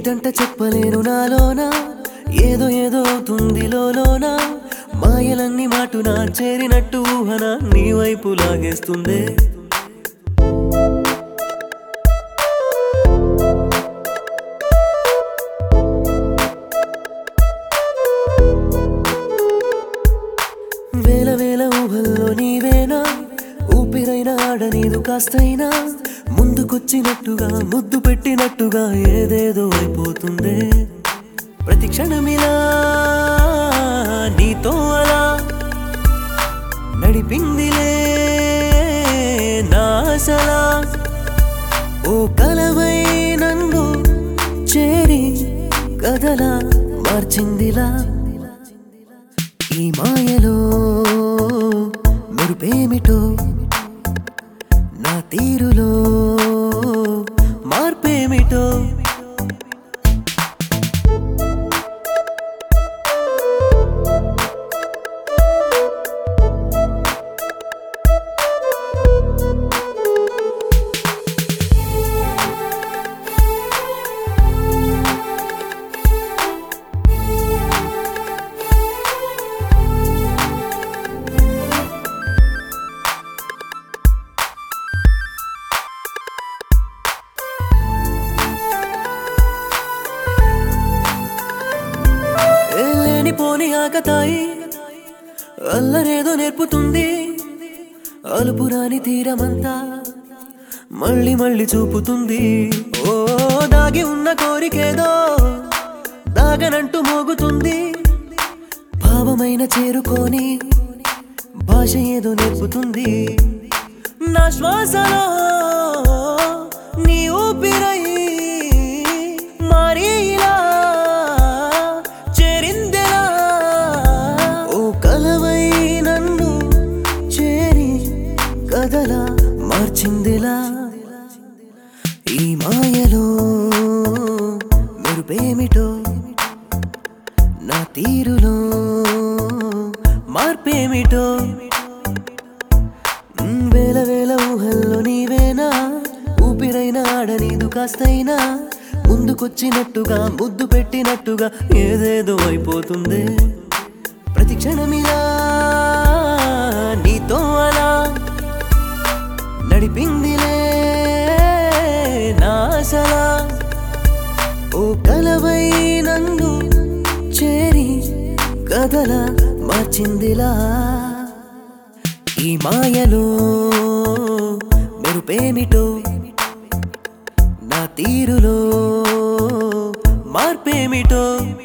ఏమిటంట చెప్పలేను నాలోన ఏదో ఏదో అవుతుంది లోలోన మాయలన్నీ మాటున చేరినట్టు ఊహన నీ వైపు లాగేస్తుందే వేల వేల ఊహల్లో నీవేనా ఊపిరైన ఆడనీదు కాస్తైనా ముందుకొచ్చినట్టుగా ముద్దు పెట్టినట్టుగా ఏదేదో అయిపోతుందే ప్రతి క్షణమిలా నీతో అలా నడిపిందిలే నాసలా ఓ కలవై నన్ను చేరి కదలా మార్చిందిలా ఈ మాయలో మెరుపేమిటో నా తీరులో మార్పేమిటో లేని పోని ఆకతాయి అల్లరేదో నేర్పుతుంది అలుపురాని తీరమంతా మళ్ళీ మళ్ళీ చూపుతుంది ఓ దాగి ఉన్న కోరికేదో దాగనంటూ మోగుతుంది భావమైన చేరుకొని భాష ఏదో నేర్పుతుంది నా శ్వాసలో నీ ఊపిరై మారి ఇలా చేరిందెలా ఓ కలవై నన్ను చేరి కదలా మార్చిందిలా ఈ మాయలో మెరుపేమిటో నా తీరులో మార్పేమిటో మ్, వేల వేల ఊహల్లో నీవేనా ఊపిరైన ఆడనీదు కాస్తైనా ముందుకొచ్చినట్టుగా ముద్దు పెట్టినట్టుగా ఏదేదో అయిపోతుంది ప్రతి క్షణమిలా నీతో అలా నడిపిందిలే నాసలా ఓ కలవై నన్ను చేరి కదలా మార్చిందిలా ఈ మాయలో మెరుపేమిటో నా తీరులో మార్పేమిటో